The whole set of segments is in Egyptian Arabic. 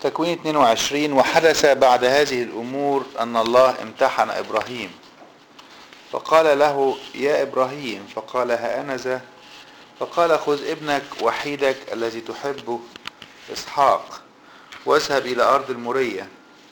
تكوين 22 وحدث بعد هذه الأمور أن الله امتحن إبراهيم فقال له يا إبراهيم فقال ها أنا ذا فقال خذ ابنك وحيدك الذي تحبه إسحاق واذهب إلى أرض المورية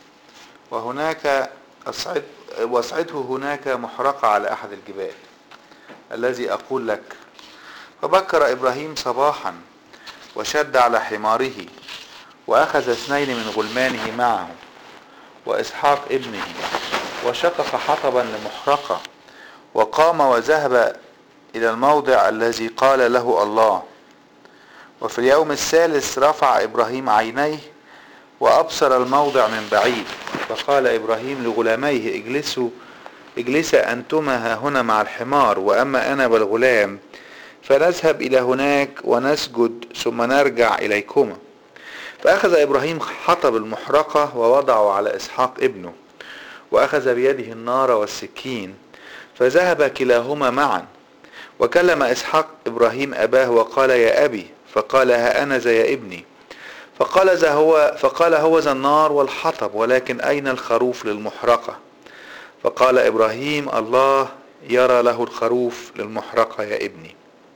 وهناك أصعد واصعده هناك محرقة على أحد الجبال الذي أقول لك فبكر إبراهيم صباحا وشد على حماره وأخذ اثنين من غلمانه معه وإسحاق ابنه وشقق حطبا لمحرقة وقام وذهب إلى الموضع الذي قال له الله وفي اليوم الثالث رفع إبراهيم عينيه وأبصر الموضع من بعيد فقال إبراهيم لغلاميه اجلسوا اجلسا أنتما ها هنا مع الحمار وأما أنا والغلام فنذهب إلى هناك ونسجد ثم نرجع إليكما فأخذ إبراهيم حطب المحرقة ووضعه على إسحاق ابنه وأخذ بيده النار والسكين فذهب كلاهما معا وكلم إسحاق إبراهيم أباه وقال يا أبي فقال ها أنا ذا يا ابني فقال ذا هو فقال هو ذا النار والحطب ولكن أين الخروف للمحرقة فقال إبراهيم الله يرى له الخروف للمحرقة يا ابني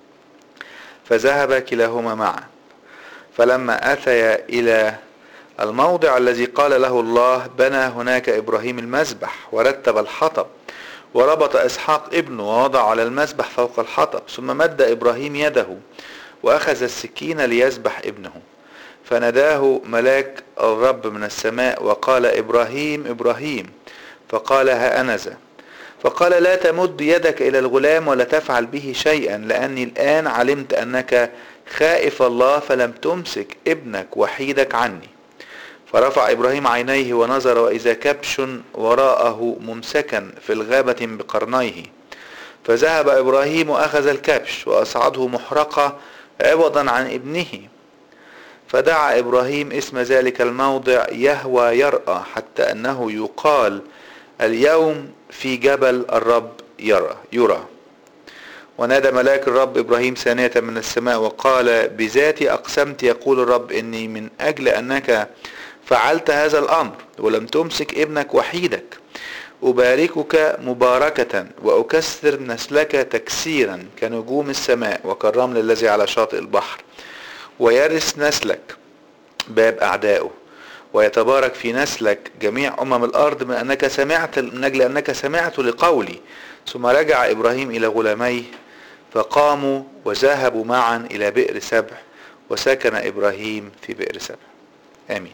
فذهب كلاهما معا فلما أتيا إلى الموضع الذي قال له الله بنى هناك إبراهيم المذبح ورتب الحطب وربط إسحاق ابنه ووضع على المذبح فوق الحطب ثم مد إبراهيم يده وأخذ السكين ليذبح ابنه فناداه ملاك الرب من السماء وقال إبراهيم إبراهيم فقال ها أنا ذا فقال لا تمد يدك إلى الغلام ولا تفعل به شيئا لأني الآن علمت أنك خائف الله فلم تمسك ابنك وحيدك عني فرفع إبراهيم عينيه ونظر وإذا كبش وراءه ممسكا في الغابة بقرنيه فذهب إبراهيم وأخذ الكبش وأصعده محرقة عوضا عن ابنه فدعا إبراهيم اسم ذلك الموضع يهوى يرأى حتى أنه يقال اليوم في جبل الرب يرى يرى ونادى ملاك الرب إبراهيم ثانية من السماء وقال بذاتي أقسمت يقول الرب إني من أجل أنك فعلت هذا الأمر ولم تمسك ابنك وحيدك أباركك مباركة وأكسر نسلك تكسيرا كنجوم السماء وكالرمل الذي على شاطئ البحر ويرث نسلك باب أعدائه ويتبارك في نسلك جميع أمم الأرض من أنك سمعت من أجل أنك سمعت لقولي ثم رجع إبراهيم إلى غلاميه فقاموا وذهبوا معا إلى بئر سبع وسكن إبراهيم في بئر سبع آمين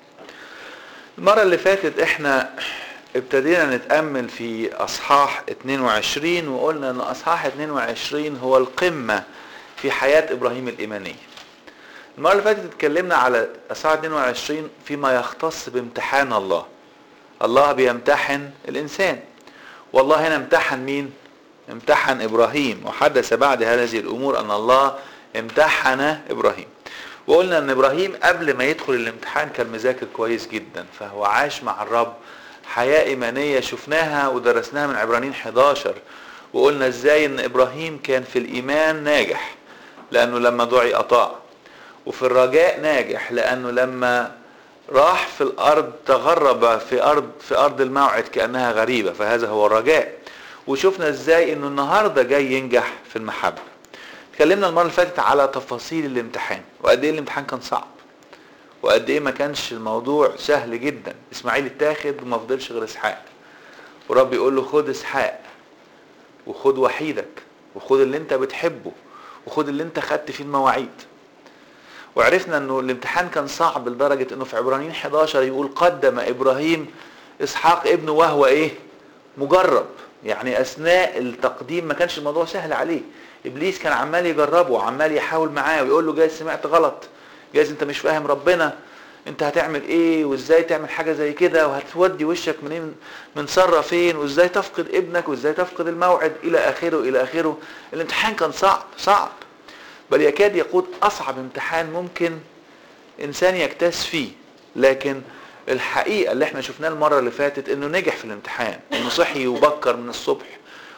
المرة اللي فاتت احنا ابتدينا نتأمل في أصحاح 22 وقلنا أن أصحاح 22 هو القمة في حياة إبراهيم الإيمانية المرة اللي فاتت اتكلمنا على أصحاح 22 فيما يختص بامتحان الله الله بيمتحن الإنسان والله هنا امتحن مين امتحن إبراهيم وحدث بعد هذه الأمور أن الله امتحن إبراهيم وقلنا ان ابراهيم قبل ما يدخل الامتحان كان مذاكر كويس جدا فهو عاش مع الرب حياة ايمانية شفناها ودرسناها من عبرانيين 11 وقلنا ازاي ان ابراهيم كان في الايمان ناجح لانه لما دعي اطاع وفي الرجاء ناجح لانه لما راح في الارض تغرب في ارض في ارض الموعد كانها غريبه فهذا هو الرجاء وشفنا ازاي انه النهارده جاي ينجح في المحبه اتكلمنا المره اللي فاتت على تفاصيل الامتحان وقد ايه الامتحان كان صعب وقد ايه ما كانش الموضوع سهل جدا اسماعيل اتاخد وما فضلش غير اسحاق ورب يقول له خد اسحاق وخد وحيدك وخد اللي انت بتحبه وخد اللي انت خدت فيه المواعيد وعرفنا انه الامتحان كان صعب لدرجه انه في عبرانيين 11 يقول قدم ابراهيم اسحاق ابنه وهو ايه مجرب يعني اثناء التقديم ما كانش الموضوع سهل عليه ابليس كان عمال يجربه وعمال يحاول معاه ويقول له جايز سمعت غلط جايز انت مش فاهم ربنا انت هتعمل ايه وازاي تعمل حاجه زي كده وهتودي وشك منين من سره فين وازاي تفقد ابنك وازاي تفقد الموعد الى اخره الى اخره الامتحان كان صعب صعب بل يكاد يقود اصعب امتحان ممكن انسان يكتاز فيه لكن الحقيقه اللي احنا شفناها المره اللي فاتت انه نجح في الامتحان انه صحي وبكر من الصبح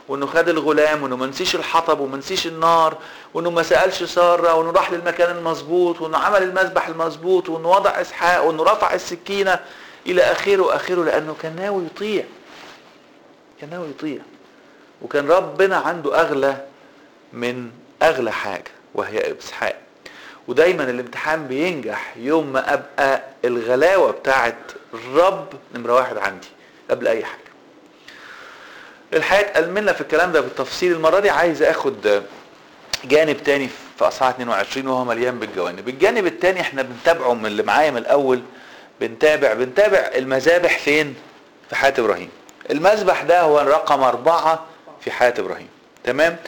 وانه خد الغلام وانه ما نسيش الحطب وما نسيش النار وانه ما سالش ساره وانه راح للمكان المظبوط وانه عمل المذبح المظبوط وانه وضع اسحاق وانه رفع السكينه الى اخره واخره لانه كان ناوي يطيع كان ناوي يطيع وكان ربنا عنده اغلى من اغلى حاجه وهي اسحاق ودايما الامتحان بينجح يوم ما ابقى الغلاوه بتاعت الرب نمره واحد عندي قبل اي حاجه الحقيقه اتقال لنا في الكلام ده بالتفصيل المره دي عايز اخد جانب تاني في اصحاح 22 وهو مليان بالجوانب الجانب التاني احنا بنتابعه من اللي معايا من الاول بنتابع بنتابع المذابح فين في حياه ابراهيم المذبح ده هو رقم أربعة في حياة إبراهيم تمام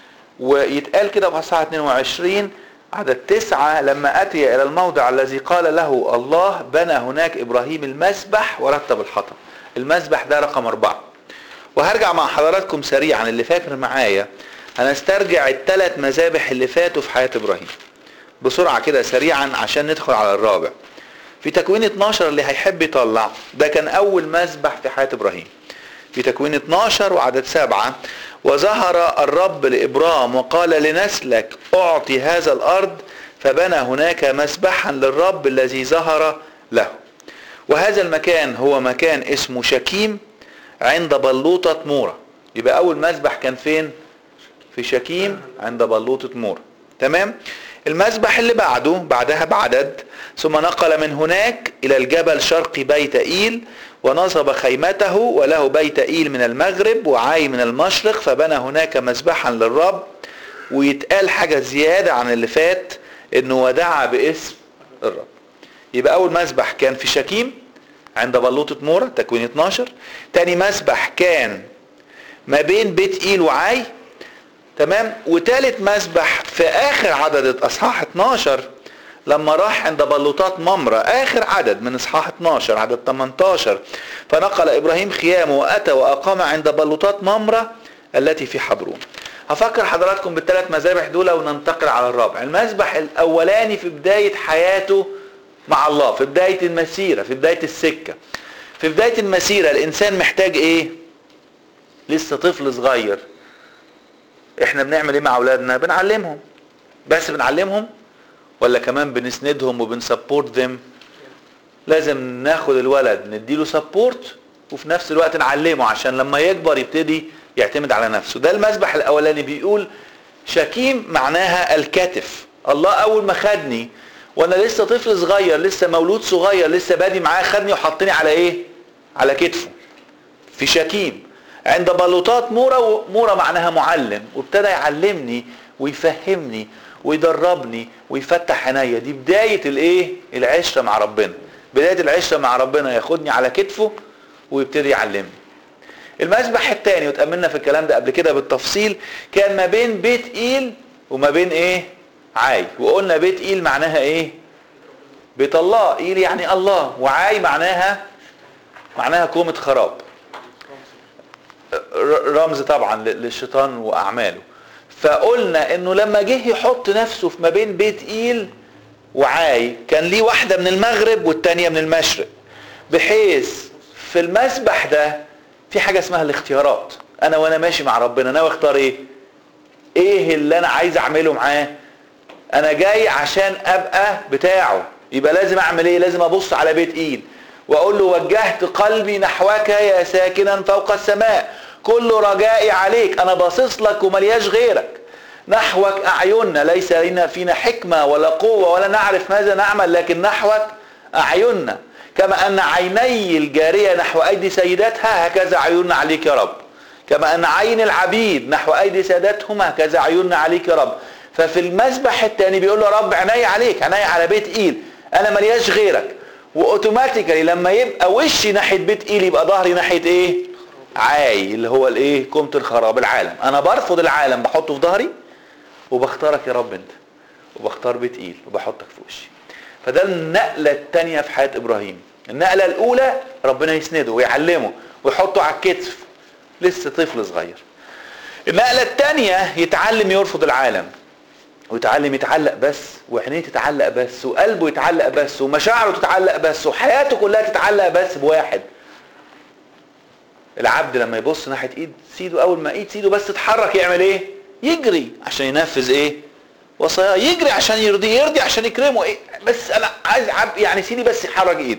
ويتقال كده في اصحاح 22 عدد تسعة لما أتي إلى الموضع الذي قال له الله بنى هناك إبراهيم المسبح ورتب الحطب المسبح ده رقم أربعة وهرجع مع حضراتكم سريعا اللي فاكر معايا هنسترجع الثلاث مذابح اللي فاتوا في حياة إبراهيم بسرعة كده سريعا عشان ندخل على الرابع في تكوين 12 اللي هيحب يطلع ده كان أول مذبح في حياة إبراهيم في تكوين 12 وعدد سبعة وظهر الرب لإبرام وقال لنسلك أعطي هذا الأرض فبنى هناك مسبحا للرب الذي ظهر له وهذا المكان هو مكان اسمه شكيم عند بلوطة مورة يبقى أول مسبح كان فين في شكيم عند بلوطة مورة تمام المسبح اللي بعده بعدها بعدد ثم نقل من هناك إلى الجبل شرقي بيت إيل ونصب خيمته وله بيت إيل من المغرب وعاي من المشرق فبنى هناك مذبحا للرب ويتقال حاجة زيادة عن اللي فات انه ودعا باسم الرب يبقى اول مذبح كان في شكيم عند بلوطة مورة تكوين 12 تاني مذبح كان ما بين بيت إيل وعاي تمام وتالت مذبح في اخر عدد اصحاح 12 لما راح عند بلوطات ممرة اخر عدد من اصحاح 12 عدد 18 فنقل ابراهيم خيامه واتى واقام عند بلوطات ممرة التي في حبرون هفكر حضراتكم بالثلاث مذابح دول وننتقل على الرابع المذبح الاولاني في بداية حياته مع الله في بداية المسيرة في بداية السكة في بداية المسيرة الانسان محتاج ايه لسه طفل صغير احنا بنعمل ايه مع اولادنا بنعلمهم بس بنعلمهم ولا كمان بنسندهم وبنسبورت ذم لازم ناخد الولد نديله سبورت وفي نفس الوقت نعلمه عشان لما يكبر يبتدي يعتمد على نفسه ده المسبح الاولاني بيقول شكيم معناها الكتف الله اول ما خدني وانا لسه طفل صغير لسه مولود صغير لسه بادي معاه خدني وحطني على ايه على كتفه في شكيم عند بلوطات مورة مورة معناها معلم وابتدى يعلمني ويفهمني ويدربني ويفتح عينيا دي بداية الايه العشرة مع ربنا بداية العشرة مع ربنا ياخدني على كتفه ويبتدي يعلمني المسبح الثاني وتأملنا في الكلام ده قبل كده بالتفصيل كان ما بين بيت ايل وما بين ايه عاي وقلنا بيت ايل معناها ايه بيت الله ايل يعني الله وعاي معناها معناها كومة خراب رمز طبعا للشيطان واعماله فقلنا انه لما جه يحط نفسه في ما بين بيت ايل وعاي كان ليه واحدة من المغرب والتانية من المشرق بحيث في المسبح ده في حاجة اسمها الاختيارات انا وانا ماشي مع ربنا ناوي اختار ايه ايه اللي انا عايز اعمله معاه انا جاي عشان ابقى بتاعه يبقى لازم اعمل ايه لازم ابص على بيت ايل واقول له وجهت قلبي نحوك يا ساكنا فوق السماء كل رجائي عليك انا باصص لك وملياش غيرك نحوك اعيننا ليس لنا فينا حكمة ولا قوة ولا نعرف ماذا نعمل لكن نحوك اعيننا كما ان عيني الجارية نحو ايدي سيداتها هكذا عيوننا عليك يا رب كما ان عين العبيد نحو ايدي سادتهم هكذا عيوننا عليك يا رب ففي المسبح الثاني بيقول له رب عيني عليك عيني على بيت ايل انا ملياش غيرك واوتوماتيكالي لما يبقى وشي ناحيه بيت ايل يبقى ظهري ناحيه ايه عاي اللي هو الايه كومة الخراب العالم انا برفض العالم بحطه في ظهري وبختارك يا رب انت وبختار بيت ايل وبحطك في وشي فده النقلة التانية في حياة ابراهيم النقلة الاولى ربنا يسنده ويعلمه ويحطه على الكتف لسه طفل صغير النقلة التانية يتعلم يرفض العالم ويتعلم يتعلق بس وعينيه تتعلق بس وقلبه يتعلق بس ومشاعره تتعلق بس وحياته كلها تتعلق بس بواحد العبد لما يبص ناحيه ايد سيده اول ما ايد سيده بس تتحرك يعمل ايه يجري عشان ينفذ ايه وصاياه يجري عشان يرضيه يرضي عشان يكرمه ايه بس انا عايز عب يعني سيدي بس يحرك ايده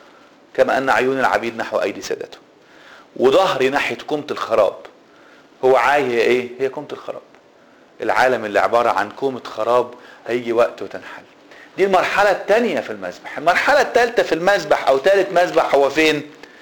كما ان عيون العبيد نحو ايدي سادته وظهري ناحيه كومه الخراب هو عاي هي ايه هي كومه الخراب العالم اللي عباره عن كومه خراب هيجي وقت وتنحل دي المرحله الثانيه في المسبح المرحله الثالثه في المسبح او ثالث مسبح هو فين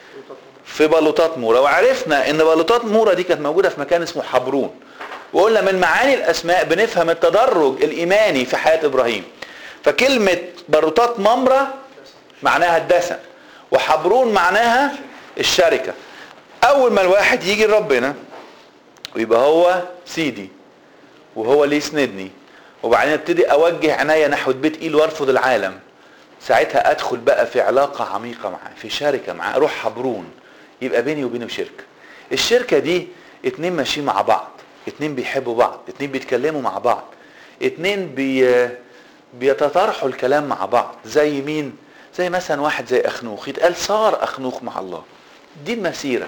في بلوطات مورا وعرفنا ان بلوطات مورا دي كانت موجوده في مكان اسمه حبرون وقلنا من معاني الاسماء بنفهم التدرج الايماني في حياه ابراهيم فكلمه بلوطات ممره معناها الدسم وحبرون معناها الشركه اول ما الواحد يجي لربنا ويبقى هو سيدي وهو اللي يسندني وبعدين ابتدي اوجه عناية نحو بيت ايل وارفض العالم ساعتها ادخل بقى في علاقة عميقة معاه في شركة معاه اروح حبرون يبقى بيني وبينه شركة الشركة دي اتنين ماشيين مع بعض اتنين بيحبوا بعض اتنين بيتكلموا مع بعض اتنين بي بيتطرحوا الكلام مع بعض زي مين زي مثلا واحد زي اخنوخ يتقال صار اخنوخ مع الله دي المسيرة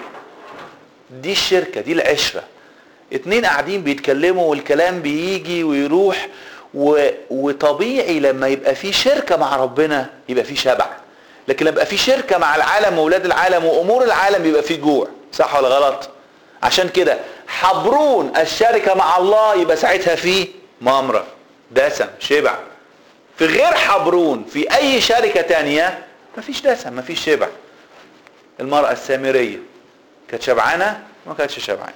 دي الشركة دي العشرة اتنين قاعدين بيتكلموا والكلام بيجي ويروح و... وطبيعي لما يبقى في شركة مع ربنا يبقى في شبع لكن لما يبقى في شركة مع العالم واولاد العالم وامور العالم يبقى في جوع صح ولا غلط عشان كده حبرون الشركة مع الله يبقى ساعتها في مامرة دسم شبع في غير حبرون في اي شركة تانية مفيش دسم مفيش شبع المرأة السامرية كانت شبعانة ما كانتش شبعانة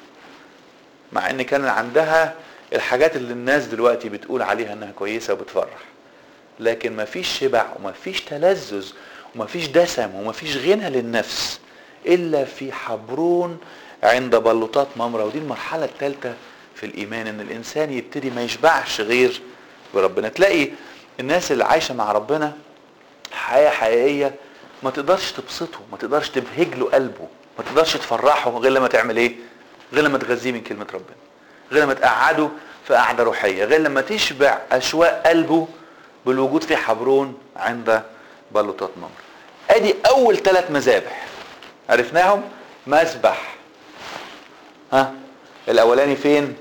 مع ان كان عندها الحاجات اللي الناس دلوقتي بتقول عليها انها كويسة وبتفرح لكن مفيش شبع ومفيش تلذذ ومفيش دسم ومفيش غنى للنفس الا في حبرون عند بلوطات ممرة ودي المرحلة الثالثة في الايمان ان الانسان يبتدي ما يشبعش غير بربنا تلاقي الناس اللي عايشة مع ربنا حياة حقيقية ما تقدرش تبسطه ما تقدرش تبهج له قلبه ما تقدرش تفرحه غير لما تعمل ايه غير لما تغذيه من كلمة ربنا غير لما تقعده في قعدة روحية غير لما تشبع أشواق قلبه بالوجود في حبرون عند بلوطات نمر ادي اول ثلاث مذابح عرفناهم مسبح ها الاولاني فين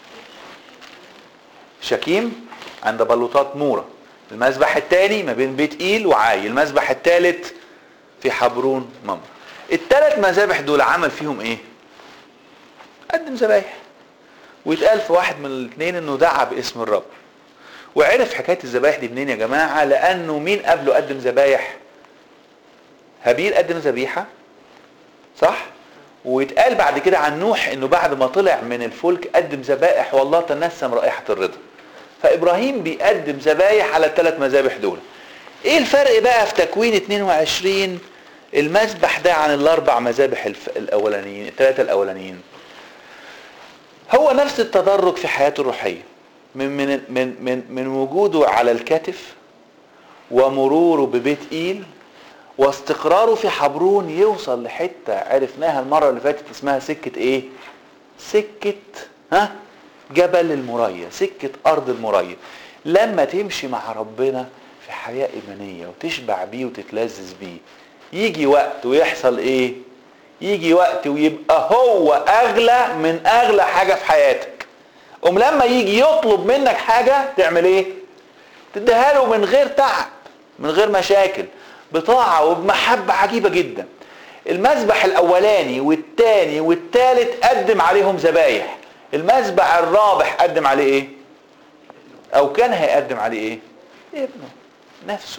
شكيم عند بلوطات مورة المسبح الثاني ما بين بيت ايل وعاي المسبح الثالث في حبرون ممر الثلاث مذابح دول عمل فيهم ايه قدم ذبايح ويتقال في واحد من الاثنين انه دعا باسم الرب وعرف حكايه الذبايح دي منين يا جماعه لانه مين قبله قدم ذبايح هابيل قدم ذبيحه صح ويتقال بعد كده عن نوح انه بعد ما طلع من الفلك قدم ذبائح والله تنسم رائحه الرضا فابراهيم بيقدم ذبايح على الثلاث مذابح دول ايه الفرق بقى في تكوين 22 المذبح ده عن الاربع مذابح الاولانيين الثلاثه الاولانيين هو نفس التدرج في حياته الروحيه من من من من من وجوده على الكتف ومروره ببيت ايل واستقراره في حبرون يوصل لحته عرفناها المره اللي فاتت اسمها سكه ايه؟ سكه ها؟ جبل المريا، سكه ارض المريا. لما تمشي مع ربنا في حياه ايمانيه وتشبع بيه وتتلذذ بيه يجي وقت ويحصل ايه؟ يجي وقت ويبقى هو اغلى من اغلى حاجه في حياتك. قوم لما يجي يطلب منك حاجه تعمل ايه؟ تديها له من غير تعب من غير مشاكل بطاعة وبمحبة عجيبة جدا المذبح الأولاني والتاني والتالت قدم عليهم ذبايح المذبح الرابح قدم عليه ايه او كان هيقدم عليه ايه ابنه نفسه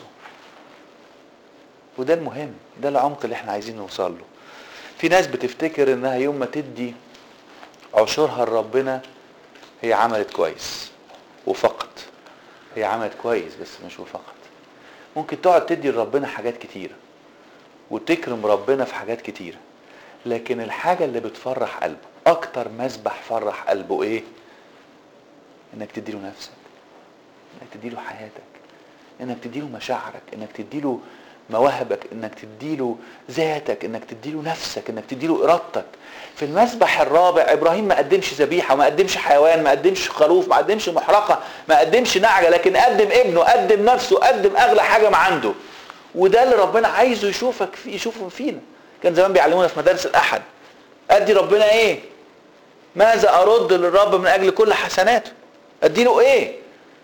وده المهم ده العمق اللي احنا عايزين نوصل له في ناس بتفتكر انها يوم ما تدي عشورها لربنا هي عملت كويس وفقط هي عملت كويس بس مش وفقط ممكن تقعد تدي لربنا حاجات كتيرة وتكرم ربنا في حاجات كتيرة لكن الحاجة اللي بتفرح قلبه أكتر مسبح فرح قلبه إيه؟ إنك تديله نفسك إنك تديله حياتك إنك تديله مشاعرك إنك تديله مواهبك إنك تديله ذاتك إنك تديله نفسك إنك تديله إرادتك في المسبح الرابع ابراهيم ما قدمش ذبيحه ما قدمش حيوان ما قدمش خروف ما قدمش محرقه ما قدمش نعجه لكن قدم ابنه قدم نفسه قدم اغلى حاجه ما عنده وده اللي ربنا عايزه يشوفك فيه يشوفه فينا كان زمان بيعلمونا في مدارس الاحد ادي ربنا ايه ماذا ارد للرب من اجل كل حسناته ادي له ايه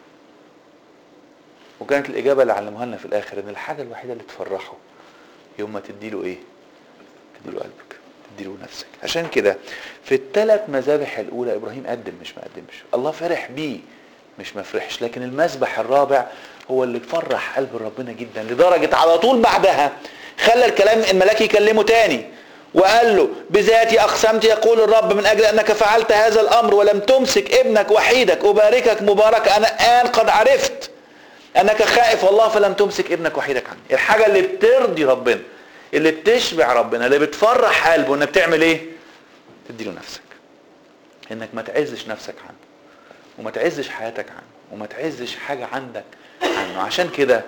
وكانت الاجابه اللي علموها لنا في الاخر ان الحاجه الوحيده اللي تفرحه يوم ما تدي له ايه تدي له قلبك تدي له نفسك عشان كده في الثلاث مذابح الاولى ابراهيم قدم مش ما قدمش الله فرح بيه مش ما فرحش لكن المذبح الرابع هو اللي فرح قلب ربنا جدا لدرجه على طول بعدها خلى الكلام الملاك يكلمه تاني وقال له بذاتي اقسمت يقول الرب من اجل انك فعلت هذا الامر ولم تمسك ابنك وحيدك اباركك مبارك انا الان قد عرفت انك خائف الله فلم تمسك ابنك وحيدك عني الحاجه اللي بترضي ربنا اللي بتشبع ربنا اللي بتفرح قلبه انك تعمل ايه تدي له نفسك انك ما تعزش نفسك عنه وما تعزش حياتك عنه وما تعزش حاجه عندك عنه عشان كده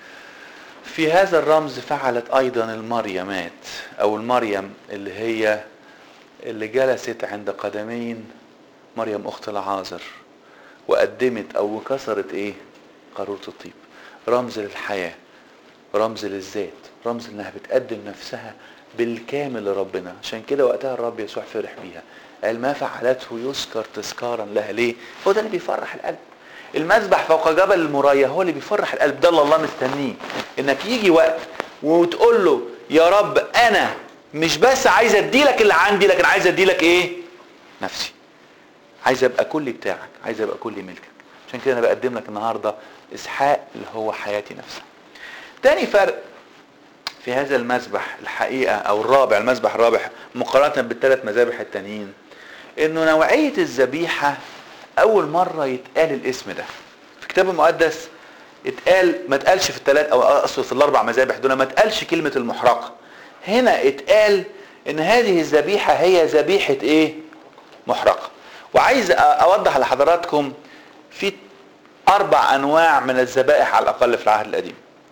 في هذا الرمز فعلت ايضا المريمات او المريم اللي هي اللي جلست عند قدمين مريم اخت العازر وقدمت او كسرت ايه قارورة الطيب رمز للحياة رمز للذات رمز انها بتقدم نفسها بالكامل لربنا عشان كده وقتها الرب يسوع فرح بيها قال ما فعلته يذكر تذكارا لها ليه هو ده اللي بيفرح القلب المذبح فوق جبل المرايا هو اللي بيفرح القلب ده اللي الله مستنيه انك يجي وقت وتقول له يا رب انا مش بس عايز اديلك اللي عندي لكن عايز اديلك ايه نفسي عايز ابقى كلي بتاعك عايز ابقى كلي ملكك عشان كده انا بقدم لك النهارده اسحاق اللي هو حياتي نفسها تاني فرق في هذا المذبح الحقيقه او الرابع المذبح الرابع مقارنه بالثلاث مذابح التانيين انه نوعيه الذبيحه اول مره يتقال الاسم ده في الكتاب المقدس اتقال ما اتقالش في الثلاث او اقصد في الاربع مذابح دول ما اتقالش كلمه المحرقه هنا اتقال ان هذه الذبيحه هي ذبيحه ايه محرقه وعايز اوضح لحضراتكم في اربع انواع من الذبائح على الاقل في العهد القديم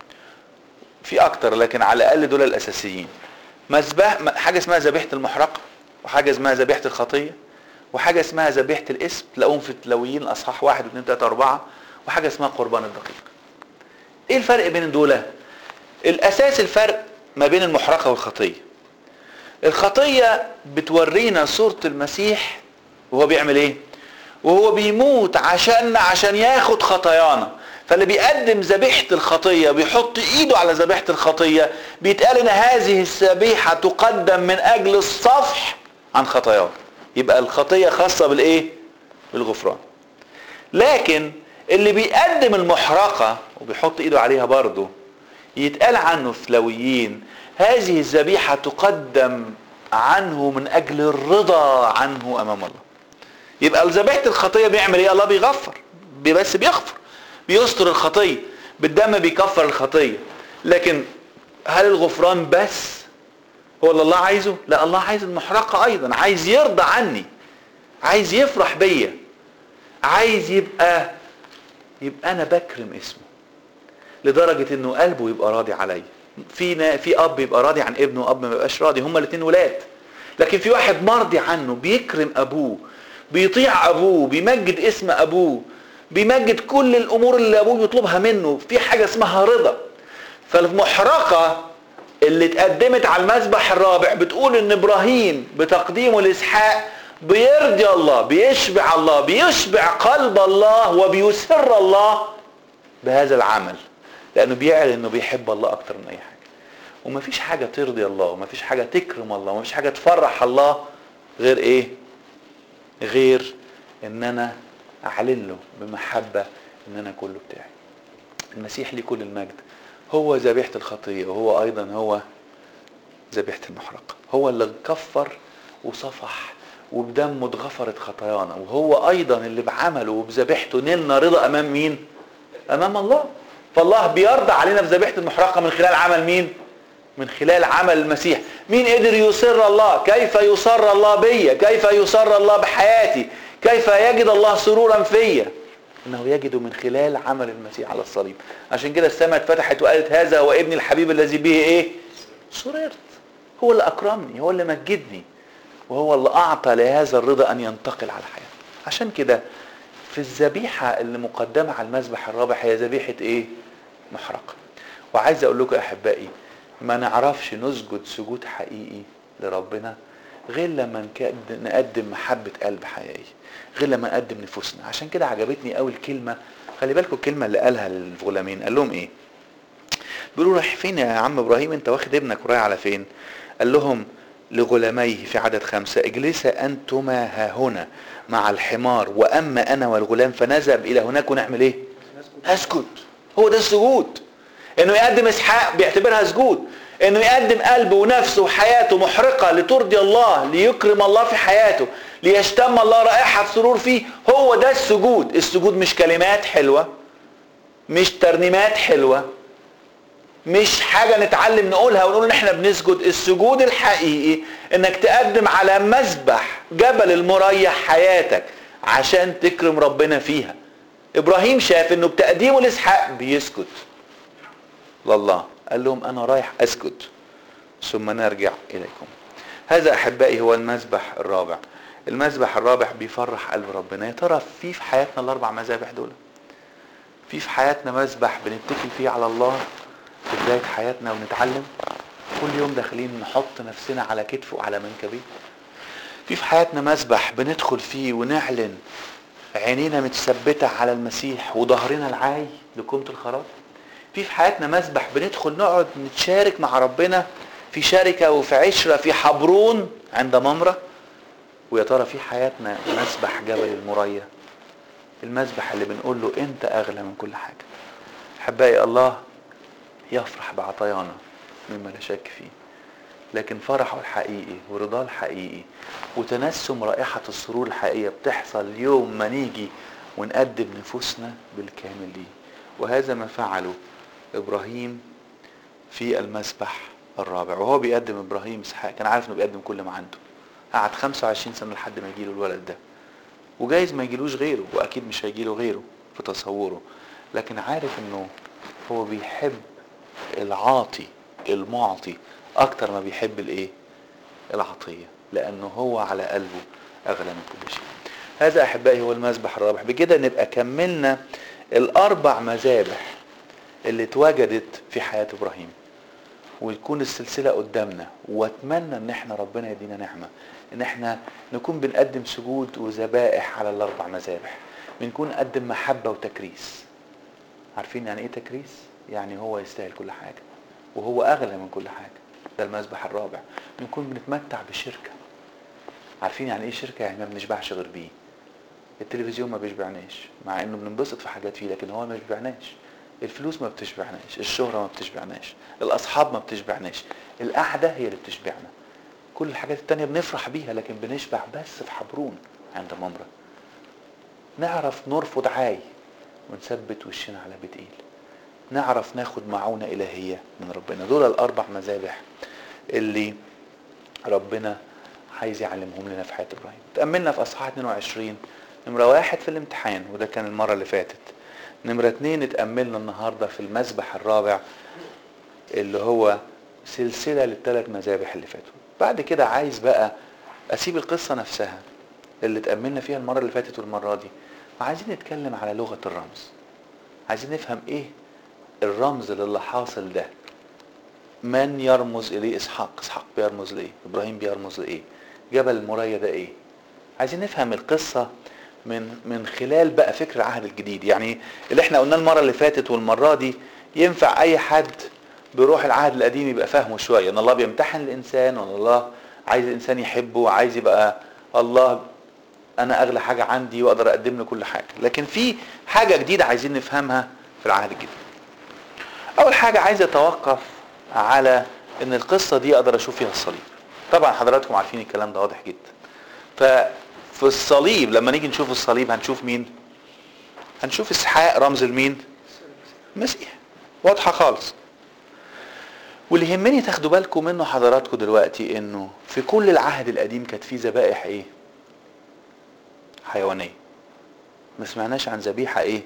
في اكتر لكن على الاقل دول الاساسيين مذبح حاجه اسمها ذبيحه المحرقه وحاجه اسمها ذبيحه الخطيه وحاجه اسمها ذبيحه الاسم تلاقوهم في التلويين الاصحاح واحد واثنين ثلاثه اربعه وحاجه اسمها قربان الدقيق ايه الفرق بين دول الاساس الفرق ما بين المحرقه والخطيه الخطيه بتورينا صوره المسيح وهو بيعمل ايه وهو بيموت عشاننا عشان ياخد خطايانا فاللي بيقدم ذبيحة الخطية بيحط ايده على ذبيحة الخطية بيتقال ان هذه الذبيحة تقدم من اجل الصفح عن خطاياه يبقى الخطية خاصة بالايه بالغفران لكن اللي بيقدم المحرقة وبيحط ايده عليها برضه يتقال عنه في لويين هذه الذبيحة تقدم عنه من اجل الرضا عنه امام الله يبقى ذبيحه الخطيه بيعمل ايه الله بيغفر بس بيغفر بيستر الخطيه بالدم بيكفر الخطيه لكن هل الغفران بس هو اللي الله عايزه لا الله عايز المحرقه ايضا عايز يرضى عني عايز يفرح بيا عايز يبقى يبقى انا بكرم اسمه لدرجه انه قلبه يبقى راضي عليا في في اب يبقى راضي عن ابنه واب ما يبقاش راضي هما الاثنين ولاد لكن في واحد مرضي عنه بيكرم ابوه بيطيع ابوه بيمجد اسم ابوه بيمجد كل الامور اللي ابوه يطلبها منه في حاجه اسمها رضا فالمحرقه اللي اتقدمت على المذبح الرابع بتقول ان ابراهيم بتقديمه لاسحاق بيرضي الله بيشبع الله بيشبع قلب الله وبيسر الله بهذا العمل لانه بيعلن انه بيحب الله اكتر من اي حاجه ومفيش حاجه ترضي الله ومفيش حاجه تكرم الله ومفيش حاجه تفرح الله غير ايه غير ان انا اعلن له بمحبه ان انا كله بتاعي المسيح ليه كل المجد هو ذبيحه الخطيه وهو ايضا هو ذبيحه المحرقه هو اللي كفر وصفح وبدمه اتغفرت خطايانا وهو ايضا اللي بعمله وبذبيحته نلنا رضا امام مين امام الله فالله بيرضى علينا في ذبيحه المحرقه من خلال عمل مين من خلال عمل المسيح مين قدر يسر الله كيف يسر الله بيا كيف يسر الله بحياتي كيف يجد الله سرورا فيا انه يجد من خلال عمل المسيح على الصليب عشان كده السماء اتفتحت وقالت هذا هو ابني الحبيب الذي به ايه سررت هو اللي اكرمني هو اللي مجدني وهو اللي اعطى لهذا الرضا ان ينتقل على الحياه عشان كده في الذبيحه اللي مقدمه على المذبح الرابع هي ذبيحه ايه محرقه وعايز اقول لكم يا احبائي ما نعرفش نسجد سجود حقيقي لربنا غير لما نكد- نقدم محبة قلب حقيقية غير لما نقدم نفوسنا عشان كده عجبتني قوي الكلمة خلي بالكم الكلمة اللي قالها للغلامين قال لهم ايه بيقولوا رايح فين يا عم ابراهيم انت واخد ابنك ورايح على فين قال لهم لغلاميه في عدد خمسة اجلسا انتما ها هنا مع الحمار واما انا والغلام فنذهب الى هناك ونعمل ايه اسجد هو ده السجود انه يقدم اسحاق بيعتبرها سجود انه يقدم قلبه ونفسه وحياته محرقة لترضي الله ليكرم الله في حياته ليشتم الله رائحة سرور فيه هو ده السجود السجود مش كلمات حلوة مش ترنيمات حلوة مش حاجة نتعلم نقولها ونقول ان احنا بنسجد السجود الحقيقي انك تقدم على مذبح جبل المريح حياتك عشان تكرم ربنا فيها ابراهيم شاف انه بتقديمه لاسحاق بيسجد لله قال لهم انا رايح اسجد ثم نرجع اليكم هذا احبائي هو المذبح الرابع المذبح الرابع بيفرح قلب ربنا يا ترى في في حياتنا الاربع مذابح دول في في حياتنا مذبح بنتكل فيه على الله في بداية حياتنا ونتعلم كل يوم داخلين نحط نفسنا على كتفه وعلى منكبيه في في حياتنا مذبح بندخل فيه ونعلن عينينا متثبتة على المسيح وظهرنا العاي لكومة الخراب في في حياتنا مذبح بندخل نقعد نتشارك مع ربنا في شركة وفي عشرة في حبرون عند ممرة ويا ترى في حياتنا مذبح جبل المريا المذبح اللي بنقول له انت اغلى من كل حاجة احبائي الله يفرح بعطايانا مما لا شك فيه لكن فرحه الحقيقي ورضاه الحقيقي وتنسم رائحة السرور الحقيقية بتحصل يوم ما نيجي ونقدم نفوسنا بالكامل ليه وهذا ما فعله إبراهيم في المسبح الرابع وهو بيقدم إبراهيم إسحاق كان عارف إنه بيقدم كل ما عنده قعد 25 سنة لحد ما يجيله الولد ده وجايز ما يجيلوش غيره وأكيد مش هيجيله غيره في تصوره لكن عارف إنه هو بيحب العاطي المعطي اكتر ما بيحب الايه العطية لانه هو على قلبه اغلى من كل شيء هذا احبائي هو المذبح الرابح بكده نبقى كملنا الاربع مذابح اللي اتوجدت في حياة ابراهيم وتكون السلسلة قدامنا واتمنى ان احنا ربنا يدينا نعمة ان احنا نكون بنقدم سجود وذبائح على الاربع مذابح بنكون نقدم محبة وتكريس عارفين يعني ايه تكريس يعني هو يستاهل كل حاجة وهو اغلى من كل حاجة ده المذبح الرابع بنكون بنتمتع بشركة عارفين يعني ايه شركة يعني ما بنشبعش غير بيه التلفزيون ما بيشبعناش مع انه بننبسط في حاجات فيه لكن هو ما بيشبعناش الفلوس ما بتشبعناش الشهرة ما بتشبعناش الاصحاب ما بتشبعناش القعدة هي اللي بتشبعنا كل الحاجات التانية بنفرح بيها لكن بنشبع بس في حبرون عند ممرة نعرف نرفض عاي ونثبت وشنا على بيت ايل نعرف ناخد معونة إلهية من ربنا دول الأربع مذابح اللي ربنا عايز يعلمهم لنا في حياة إبراهيم تأملنا في أصحاح 22 نمرة واحد في الامتحان وده كان المرة اللي فاتت نمرة اتنين اتأملنا النهاردة في المذبح الرابع اللي هو سلسلة للثلاث مذابح اللي فاتوا بعد كده عايز بقى أسيب القصة نفسها اللي اتأملنا فيها المرة اللي فاتت والمرة دي وعايزين نتكلم على لغة الرمز عايزين نفهم ايه الرمز للي حاصل ده من يرمز اليه اسحاق اسحاق بيرمز لايه ابراهيم بيرمز لايه جبل المريا ده ايه عايزين نفهم القصة من من خلال بقى فكر العهد الجديد يعني اللي احنا قلناه المرة اللي فاتت والمرة دي ينفع اي حد بروح العهد القديم يبقى فاهمه شوية ان الله بيمتحن الانسان وان الله عايز الانسان يحبه وعايز يبقى الله انا اغلى حاجة عندي واقدر اقدم له كل حاجة لكن في حاجة جديدة عايزين نفهمها في العهد الجديد اول حاجة عايز اتوقف على ان القصة دي اقدر اشوف فيها الصليب طبعا حضراتكم عارفين الكلام ده واضح جدا ففي الصليب لما نيجي نشوف الصليب هنشوف مين هنشوف اسحاق رمز لمين مسيح واضحة خالص واللي يهمني تاخدوا بالكم منه حضراتكم دلوقتي انه في كل العهد القديم كانت في ذبائح ايه حيوانية ما سمعناش عن ذبيحة ايه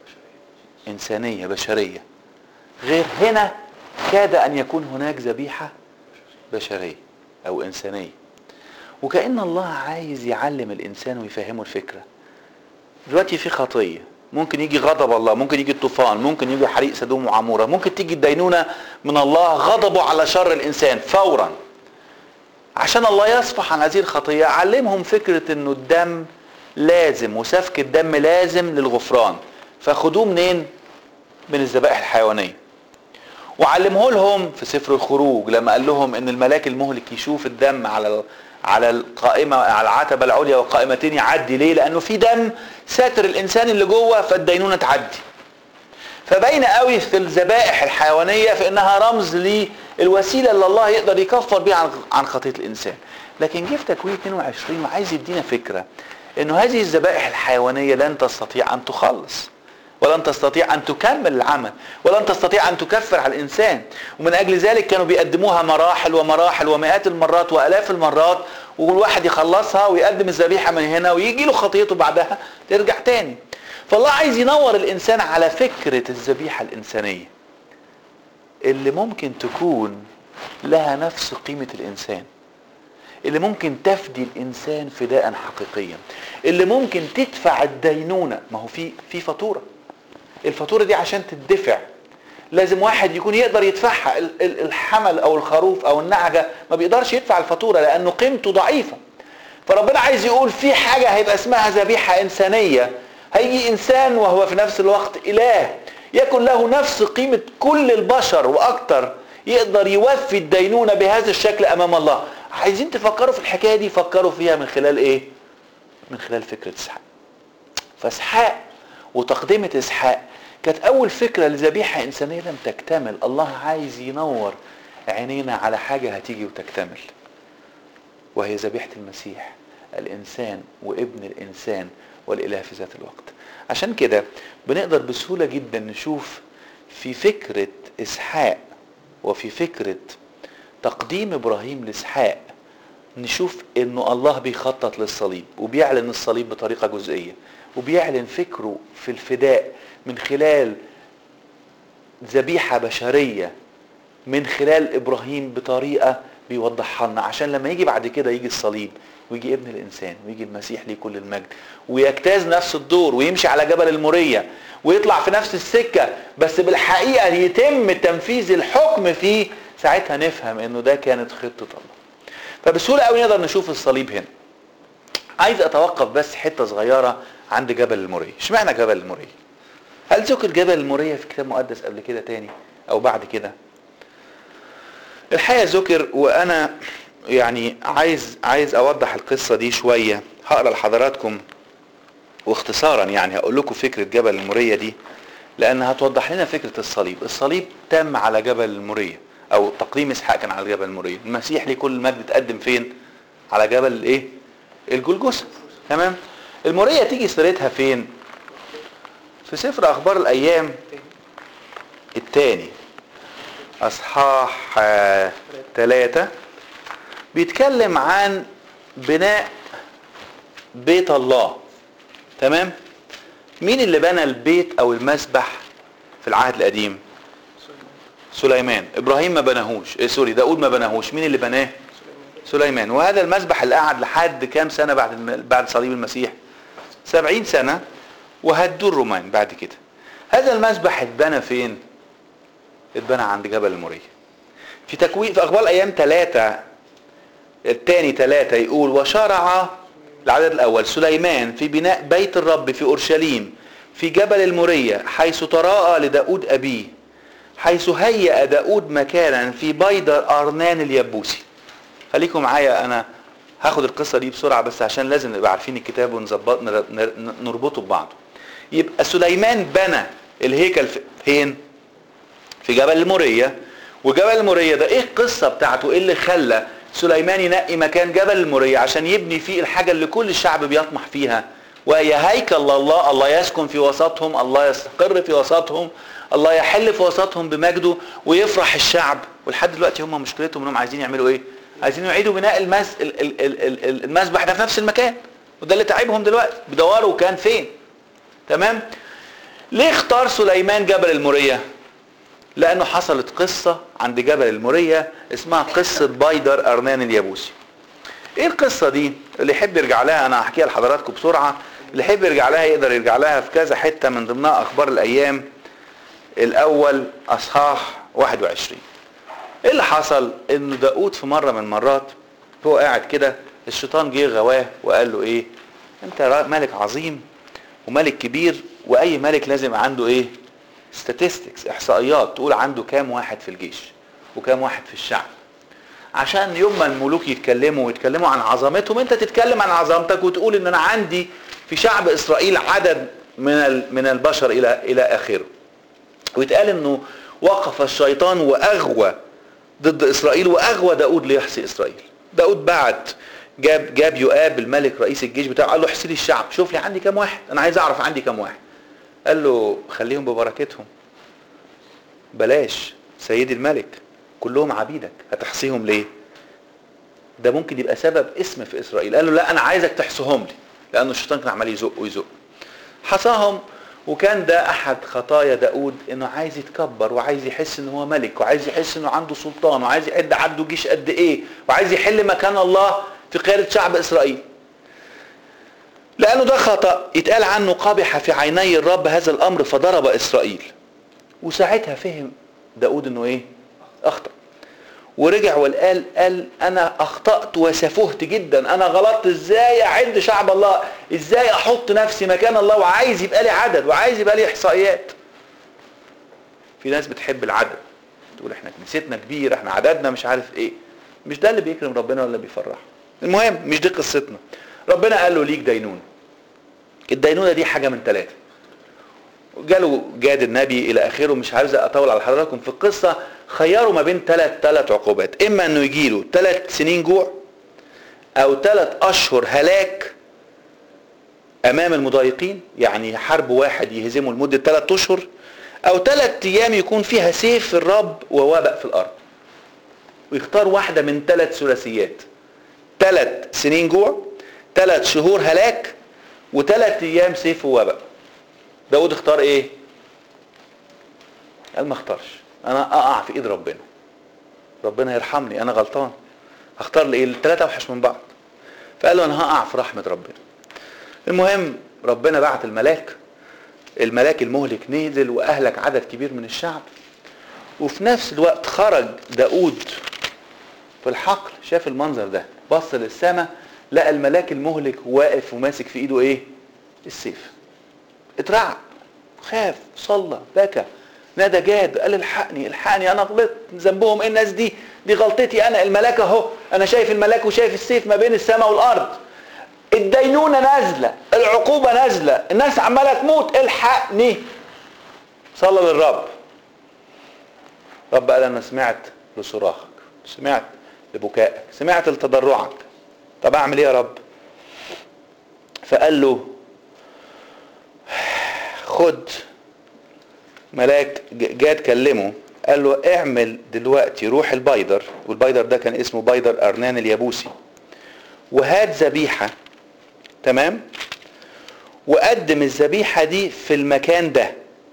انسانية بشرية غير هنا كاد ان يكون هناك ذبيحة بشرية او انسانية وكأن الله عايز يعلم الانسان ويفهمه الفكرة دلوقتي في خطية ممكن يجي غضب الله ممكن يجي الطوفان ممكن يجي حريق سدوم وعمورة ممكن تيجي الدينونة من الله غضبه على شر الانسان فورا عشان الله يصفح عن هذه الخطية علمهم فكرة انه الدم لازم وسفك الدم لازم للغفران فخدوه منين من الذبائح الحيوانية وعلمه لهم في سفر الخروج لما قال لهم ان الملاك المهلك يشوف الدم على على القائمة على العتبة العليا والقائمتين يعدي ليه لانه في دم ساتر الانسان اللي جوه فالدينونة تعدي فبين قوي في الذبائح الحيوانية في انها رمز للوسيلة اللي الله يقدر يكفر بيها عن عن خطية الانسان لكن جه في تكوين 22 وعايز يدينا فكرة انه هذه الذبائح الحيوانية لن تستطيع ان تخلص ولن تستطيع ان تكمل العمل ولن تستطيع ان تكفر على الانسان ومن اجل ذلك كانوا بيقدموها مراحل ومراحل ومئات المرات والاف المرات والواحد يخلصها ويقدم الذبيحه من هنا ويجي له خطيته بعدها ترجع تاني فالله عايز ينور الانسان على فكره الذبيحه الانسانيه اللي ممكن تكون لها نفس قيمه الانسان اللي ممكن تفدي الانسان فداء حقيقيا اللي ممكن تدفع الدينونه ما هو في في فاتوره الفاتوره دي عشان تدفع لازم واحد يكون يقدر يدفعها ال- ال- الحمل او الخروف او النعجه ما بيقدرش يدفع الفاتوره لانه قيمته ضعيفه فربنا عايز يقول في حاجه هيبقى اسمها ذبيحه انسانيه هيجي انسان وهو في نفس الوقت اله يكن له نفس قيمه كل البشر واكتر يقدر يوفي الدينونه بهذا الشكل امام الله عايزين تفكروا في الحكايه دي فكروا فيها من خلال ايه من خلال فكره اسحاق فاسحاق وتقدمه اسحاق كانت اول فكره لذبيحه انسانيه لم تكتمل الله عايز ينور عينينا على حاجه هتيجي وتكتمل وهي ذبيحه المسيح الانسان وابن الانسان والاله في ذات الوقت عشان كده بنقدر بسهوله جدا نشوف في فكره اسحاق وفي فكره تقديم ابراهيم لاسحاق نشوف انه الله بيخطط للصليب وبيعلن الصليب بطريقه جزئيه وبيعلن فكره في الفداء من خلال ذبيحه بشريه من خلال ابراهيم بطريقه بيوضحها لنا عشان لما يجي بعد كده يجي الصليب ويجي ابن الانسان ويجي المسيح ليه كل المجد ويجتاز نفس الدور ويمشي على جبل الموريه ويطلع في نفس السكه بس بالحقيقه يتم تنفيذ الحكم فيه ساعتها نفهم انه ده كانت خطه الله فبسهوله قوي نقدر نشوف الصليب هنا عايز اتوقف بس حته صغيره عند جبل الموريه اشمعنى جبل الموريه هل ذكر جبل الموريه في كتاب مقدس قبل كده تاني او بعد كده الحقيقه ذكر وانا يعني عايز عايز اوضح القصه دي شويه هقرا لحضراتكم واختصارا يعني هقول لكم فكره جبل الموريه دي لان هتوضح لنا فكره الصليب الصليب تم على جبل الموريه او تقديم اسحاق كان على جبل الموريه المسيح ليه كل المجد اتقدم فين على جبل الايه الجلجثه تمام الموريه تيجي سيرتها فين في سفر اخبار الايام الثاني اصحاح ثلاثة بيتكلم عن بناء بيت الله تمام مين اللي بنى البيت او المسبح في العهد القديم سليمان ابراهيم ما بناهوش إيه سوري داود ما بناهوش مين اللي بناه سليمان وهذا المسبح اللي قعد لحد كام سنه بعد الم... بعد صليب المسيح سبعين سنه وهدوا الرومان بعد كده هذا المسبح اتبنى فين اتبنى عند جبل الموريه في تكوين في اخبار الايام ثلاثة الثاني ثلاثة يقول وشرع العدد الاول سليمان في بناء بيت الرب في اورشليم في جبل المورية حيث تراءى لداود ابيه حيث هيأ داود مكانا في بيدر ارنان اليبوسي خليكم معايا انا هاخد القصة دي بسرعة بس عشان لازم نبقى عارفين الكتاب ونظبط نربطه ببعضه يبقى سليمان بنى الهيكل فين في جبل المورية وجبل المورية ده ايه القصة بتاعته ايه اللي خلى سليمان ينقي مكان جبل المورية عشان يبني فيه الحاجة اللي كل الشعب بيطمح فيها وهي هيكل الله الله يسكن في وسطهم الله يستقر في وسطهم الله يحل في وسطهم بمجده ويفرح الشعب ولحد دلوقتي هم مشكلتهم انهم عايزين يعملوا ايه عايزين يعيدوا بناء المس... ال... ال... ال... ال... المسبح ده في نفس المكان وده اللي تعبهم دلوقتي بيدوروا كان فين تمام ليه اختار سليمان جبل المورية لانه حصلت قصة عند جبل المورية اسمها قصة بايدر ارنان اليابوسي ايه القصة دي اللي يحب يرجع لها انا هحكيها لحضراتكم بسرعة اللي يحب يرجع لها يقدر يرجع لها في كذا حتة من ضمنها اخبار الايام الاول اصحاح 21 ايه اللي حصل انه داود في مرة من المرات هو قاعد كده الشيطان جه غواه وقال له ايه انت را- ملك عظيم وملك كبير واي ملك لازم عنده ايه statistics احصائيات تقول عنده كام واحد في الجيش وكام واحد في الشعب عشان يوم ما الملوك يتكلموا ويتكلموا عن عظمتهم انت تتكلم عن عظمتك وتقول ان انا عندي في شعب اسرائيل عدد من ال- من البشر الى الى اخره ويتقال انه وقف الشيطان واغوى ضد اسرائيل واغوى داود ليحصي اسرائيل داود بعت جاب جاب يؤاب الملك رئيس الجيش بتاعه قال له احصي لي الشعب شوف لي عندي كام واحد انا عايز اعرف عندي كام واحد قال له خليهم ببركتهم بلاش سيدي الملك كلهم عبيدك هتحصيهم ليه ده ممكن يبقى سبب اسم في اسرائيل قال له لا انا عايزك تحصيهم لي لانه الشيطان كان عمال يزق ويزق حصاهم وكان ده احد خطايا داود انه عايز يتكبر وعايز يحس ان هو ملك وعايز يحس انه عنده سلطان وعايز يعد عنده جيش قد ايه وعايز يحل مكان الله في قيادة شعب اسرائيل لانه ده خطأ يتقال عنه قبح في عيني الرب هذا الامر فضرب اسرائيل وساعتها فهم داود انه ايه اخطأ ورجع وقال قال انا اخطأت وسفهت جدا انا غلطت ازاي اعد شعب الله ازاي احط نفسي مكان الله وعايز يبقى لي عدد وعايز يبقى لي احصائيات في ناس بتحب العدد تقول احنا كنيستنا كبيره احنا عددنا مش عارف ايه مش ده اللي بيكرم ربنا ولا بيفرحه المهم مش دي قصتنا ربنا قال له ليك دينونه الدينونه دي حاجه من ثلاثه جاله جاد النبي الى اخره مش عايز اطول على حضراتكم في القصه خيروا ما بين ثلاث ثلاث عقوبات اما انه يجي له ثلاث سنين جوع او ثلاث اشهر هلاك امام المضايقين يعني حرب واحد يهزمه لمده ثلاث اشهر او ثلاث ايام يكون فيها سيف الرب ووباء في الارض ويختار واحده من ثلاث ثلاثيات ثلاث سنين جوع ثلاث شهور هلاك وثلاث ايام سيف ووباء داود اختار ايه قال ما اختارش انا اقع في ايد ربنا ربنا يرحمني انا غلطان هختار لايه الثلاثه اوحش من بعض فقال له انا هقع في رحمه ربنا المهم ربنا بعت الملاك الملاك المهلك نزل واهلك عدد كبير من الشعب وفي نفس الوقت خرج داود في الحقل شاف المنظر ده بص للسماء لقى الملاك المهلك واقف وماسك في ايده ايه السيف اترعب خاف صلى بكى نادى جاد قال الحقني الحقني انا غلطت ذنبهم ايه الناس دي دي غلطتي انا الملاك اهو انا شايف الملاك وشايف السيف ما بين السماء والارض الدينونة نازلة العقوبة نازلة الناس عمالة تموت الحقني صلى للرب رب قال انا سمعت لصراخك سمعت لبكائك سمعت لتضرعك طب اعمل ايه يا رب فقال له خد ملاك جاد كلمه قال له اعمل دلوقتي روح البيدر والبيدر ده كان اسمه بيدر ارنان اليابوسي وهات ذبيحه تمام وقدم الذبيحه دي في المكان ده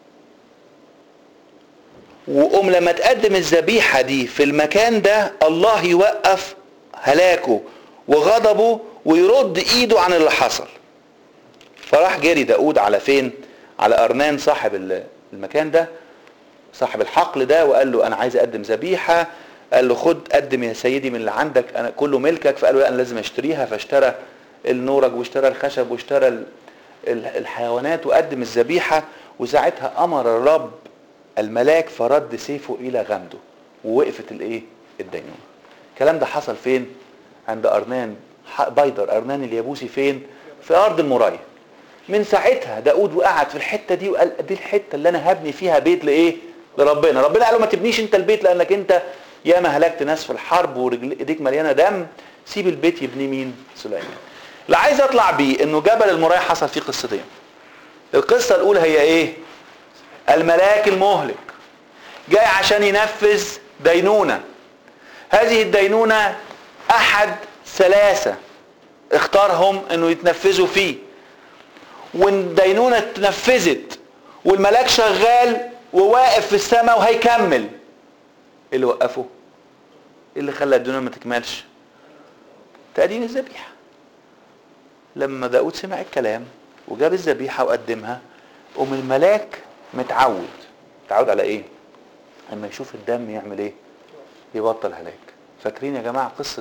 وقوم لما تقدم الذبيحه دي في المكان ده الله يوقف هلاكه وغضبه ويرد ايده عن اللي حصل فراح جري داود على فين على ارنان صاحب المكان ده صاحب الحقل ده وقال له انا عايز اقدم ذبيحه قال له خد قدم يا سيدي من اللي عندك انا كله ملكك فقال له لا انا لازم اشتريها فاشترى النورج واشترى الخشب واشترى ال- ال- الحيوانات وقدم الذبيحه وساعتها امر الرب الملاك فرد سيفه الى غمده ووقفت الايه الدينونه الكلام ده حصل فين عند ارنان ح- بيدر ارنان اليابوسي فين في ارض المرايه من ساعتها داود وقعد في الحته دي وقال دي الحته اللي انا هبني فيها بيت لايه لربنا ربنا قال له ما تبنيش انت البيت لانك انت ياما هلكت ناس في الحرب ورجل ايديك مليانه دم سيب البيت يبني مين سليمان اللي عايز اطلع بيه انه جبل المرايه حصل فيه قصتين القصه الاولى هي ايه الملاك المهلك جاي عشان ينفذ دينونه هذه الدينونه احد ثلاثه اختارهم انه يتنفذوا فيه والدينونة اتنفذت والملاك شغال وواقف في السماء وهيكمل ايه اللي وقفه ايه اللي خلى الدينونة ما تكملش تقديم الذبيحة لما داود سمع الكلام وجاب الذبيحة وقدمها قوم الملاك متعود متعود على ايه لما يشوف الدم يعمل ايه يبطل هلاك فاكرين يا جماعة قصة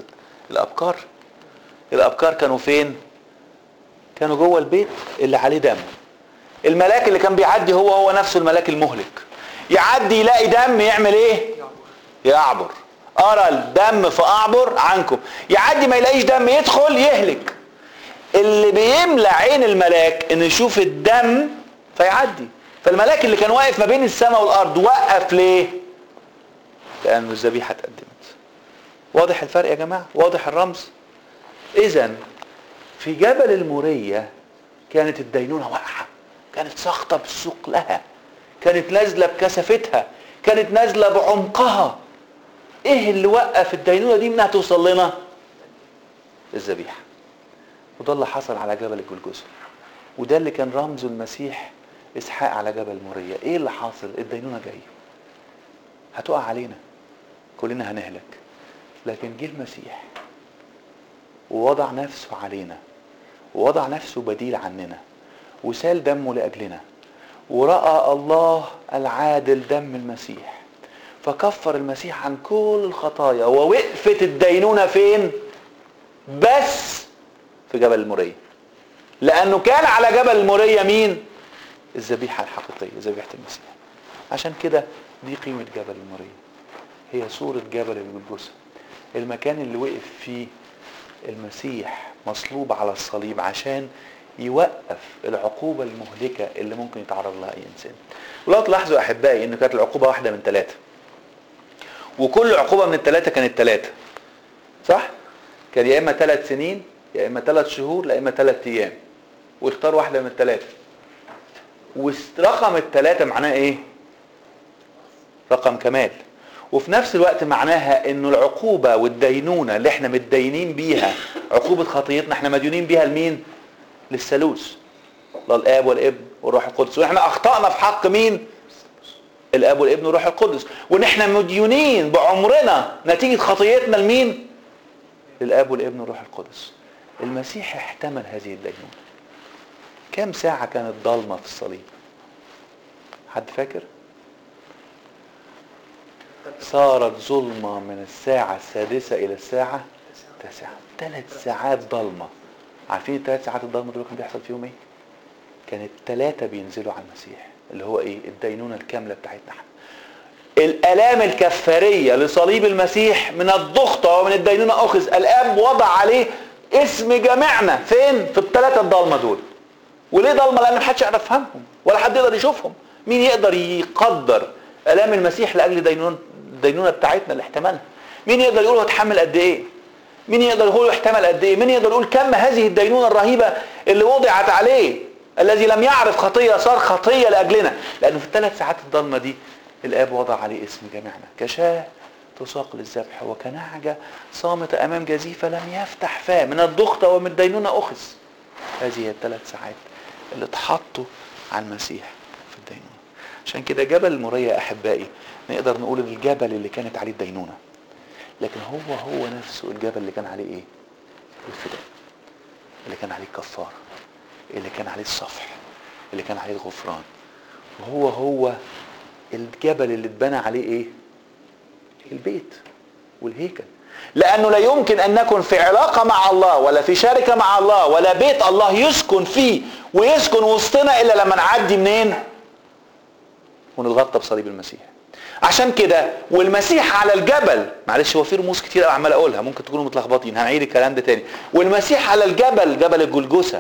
الابكار الابكار كانوا فين كانوا جوه البيت اللي عليه دم الملاك اللي كان بيعدي هو هو نفسه الملاك المهلك يعدي يلاقي دم يعمل ايه يعبر ارى الدم فاعبر عنكم يعدي ما يلاقيش دم يدخل يهلك اللي بيملى عين الملاك انه يشوف الدم فيعدي فالملاك اللي كان واقف ما بين السماء والارض وقف ليه لانه الذبيحه اتقدمت واضح الفرق يا جماعه واضح الرمز اذا في جبل الموريه كانت الدينونه واقعه كانت ساقطه بالسوق لها كانت نازله بكثافتها كانت نازله بعمقها ايه اللي وقف الدينونه دي انها توصل لنا الذبيحه وده اللي حصل على جبل الجلجثه وده اللي كان رمز المسيح اسحاق على جبل موريا ايه اللي حاصل الدينونه جايه هتقع علينا كلنا هنهلك لكن جه المسيح ووضع نفسه علينا ووضع نفسه بديل عننا وسال دمه لاجلنا وراى الله العادل دم المسيح فكفر المسيح عن كل الخطايا ووقفت الدينونه فين بس في جبل الموريه لانه كان على جبل الموريه مين الذبيحه الحقيقيه ذبيحه المسيح عشان كده دي قيمه جبل الموريه هي صوره جبل الجلجثه المكان اللي وقف فيه المسيح مصلوب على الصليب عشان يوقف العقوبة المهلكة اللي ممكن يتعرض لها أي إنسان. ولو تلاحظوا أحبائي إن كانت العقوبة واحدة من ثلاثة. وكل عقوبة من الثلاثة كانت ثلاثة. صح؟ كان يا إما ثلاث سنين يا إما ثلاث شهور يا إما ثلاث أيام. واختار واحدة من الثلاثة. ورقم الثلاثة معناه إيه؟ رقم كمال. وفي نفس الوقت معناها انه العقوبه والدينونه اللي احنا متدينين بيها عقوبه خطيتنا احنا مديونين بيها لمين؟ للثالوث للاب والابن والروح القدس واحنا اخطانا في حق مين؟ الاب والابن والروح القدس وان احنا مديونين بعمرنا نتيجه خطيتنا لمين؟ للاب والابن والروح القدس المسيح احتمل هذه الدينونه كم ساعه كانت ضلمه في الصليب؟ حد فاكر؟ صارت ظلمة من الساعة السادسة إلى الساعة التاسعة ثلاث ساعات ضلمة عارفين الثلاث ساعات الضلمة دول كان بيحصل فيهم إيه؟ كانت ثلاثة بينزلوا على المسيح اللي هو إيه؟ الدينونة الكاملة بتاعتنا احنا الآلام الكفارية لصليب المسيح من الضغطة ومن الدينونة أخذ الآب وضع عليه اسم جميعنا فين؟ في الثلاثة الضلمة دول وليه ضلمة؟ لأن محدش يعرف يفهمهم ولا حد يقدر يشوفهم مين يقدر يقدر الام المسيح لاجل دينون الدينونه بتاعتنا اللي احتملها مين يقدر يقول هو اتحمل قد ايه مين يقدر يقول احتمل قد ايه مين يقدر يقول كم هذه الدينونه الرهيبه اللي وضعت عليه الذي لم يعرف خطيه صار خطيه لاجلنا لانه في الثلاث ساعات الضلمه دي الاب وضع عليه اسم جميعنا كشاه تساق للذبح وكنعجه صامته امام جزيفه لم يفتح فاه من الضغطه ومن الدينونه اخذ هذه هي الثلاث ساعات اللي اتحطوا على المسيح في الدينونه عشان كده جبل المورية أحبائي نقدر نقول الجبل اللي كانت عليه الدينونة لكن هو هو نفسه الجبل اللي كان عليه إيه؟ الفداء اللي كان عليه الكفارة اللي كان عليه الصفح اللي كان عليه الغفران وهو هو الجبل اللي اتبنى عليه إيه؟ البيت والهيكل لأنه لا يمكن أن نكن في علاقة مع الله ولا في شركة مع الله ولا بيت الله يسكن فيه ويسكن وسطنا إلا لما نعدي منين؟ ونتغطى بصليب المسيح عشان كده والمسيح على الجبل معلش هو في رموز كتير قوي عمال اقولها ممكن تكونوا متلخبطين هنعيد الكلام ده تاني والمسيح على الجبل جبل الجلجثه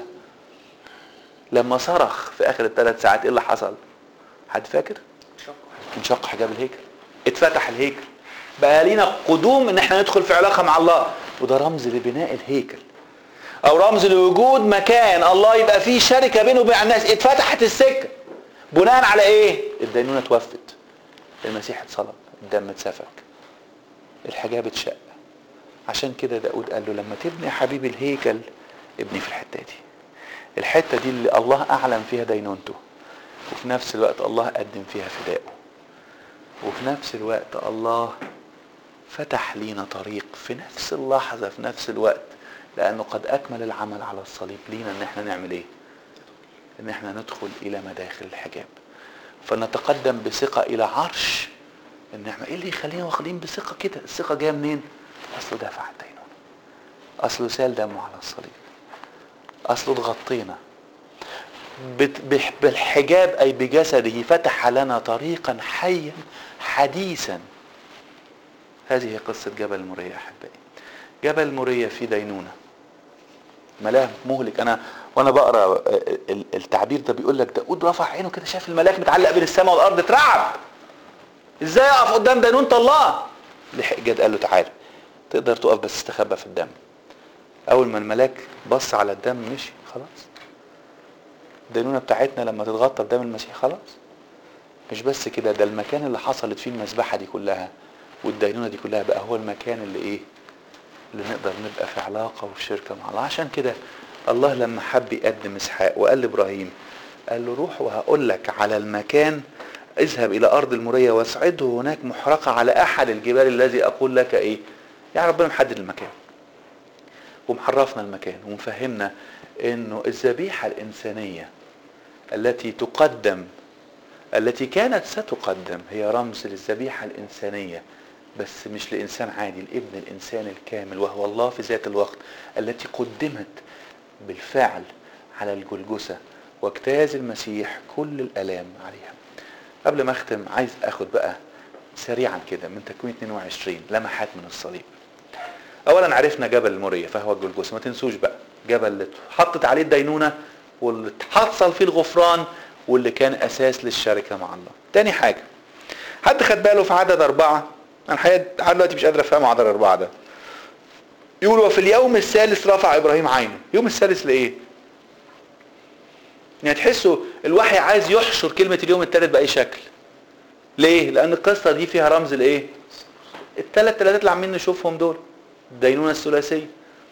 لما صرخ في اخر الثلاث ساعات ايه اللي حصل حد فاكر انشق حجاب الهيكل اتفتح الهيكل بقى لينا قدوم ان احنا ندخل في علاقه مع الله وده رمز لبناء الهيكل او رمز لوجود مكان الله يبقى فيه شركه بينه وبين الناس اتفتحت السكه بناء على ايه الدينونه اتوفت المسيح اتصلب الدم اتسفك الحجاب اتشق عشان كده داود قال له لما تبني يا حبيبي الهيكل ابني في الحته دي الحته دي اللي الله اعلن فيها دينونته وفي نفس الوقت الله قدم فيها فدائه وفي نفس الوقت الله فتح لينا طريق في نفس اللحظة في نفس الوقت لأنه قد أكمل العمل على الصليب لينا إن احنا نعمل إيه؟ إن احنا ندخل إلى مداخل الحجاب فنتقدم بثقة إلى عرش النعمة إيه اللي يخلينا واخدين بثقة كده؟ الثقة جاية منين؟ أصله دافع الدينونة اصله سال دمه على الصليب اصله اتغطينا بت- بح- بالحجاب اي بجسده فتح لنا طريقا حيا حديثا هذه هي قصة جبل المورية يا أحبائي جبل المورية في دينونة ملاك مهلك أنا وأنا بقرأ ال- التعبير ده بيقول لك داود رفع عينه كده شاف الملاك متعلق بين السماء والأرض اترعب إزاي أقف قدام دينونة الله لحق جد قال له تعالى تقدر تقف بس تستخبى في الدم أول ما الملاك بص على الدم مشي خلاص الدينونة بتاعتنا لما تتغطى بدم المسيح خلاص مش بس كده ده المكان اللي حصلت فيه المذبحة دي كلها والدينونة دي كلها بقى هو المكان اللي ايه اللي نقدر نبقى في علاقة وفي شركة مع الله عشان كده الله لما حب يقدم اسحاق وقال لابراهيم قال له روح وهقول لك على المكان اذهب الى ارض المورية واصعده هناك محرقة على احد الجبال الذي اقول لك ايه يعني ربنا محدد المكان ومحرفنا المكان ومفهمنا انه الذبيحة الانسانية التي تقدم التي كانت ستقدم هي رمز للذبيحة الإنسانية بس مش لإنسان عادي الابن الإنسان الكامل وهو الله في ذات الوقت التي قدمت بالفعل على الجلجسة واجتاز المسيح كل الآلام عليها قبل ما أختم عايز أخد بقى سريعا كده من تكوين 22 لمحات من الصليب اولا عرفنا جبل الموريه فهو الجلجسه ما تنسوش بقى جبل اللي اتحطت عليه الدينونه واللي حصل فيه الغفران واللي كان اساس للشركه مع الله تاني حاجه حد خد باله في عدد اربعه انا الحقيقه لحد دلوقتي مش قادر افهم عدد اربعه ده يقول وفي اليوم الثالث رفع ابراهيم عينه يوم الثالث لايه يعني تحسوا الوحي عايز يحشر كلمه اليوم الثالث باي شكل ليه لان القصه دي فيها رمز لايه الثلاث ثلاثات اللي عمالين نشوفهم دول الدينونه الثلاثيه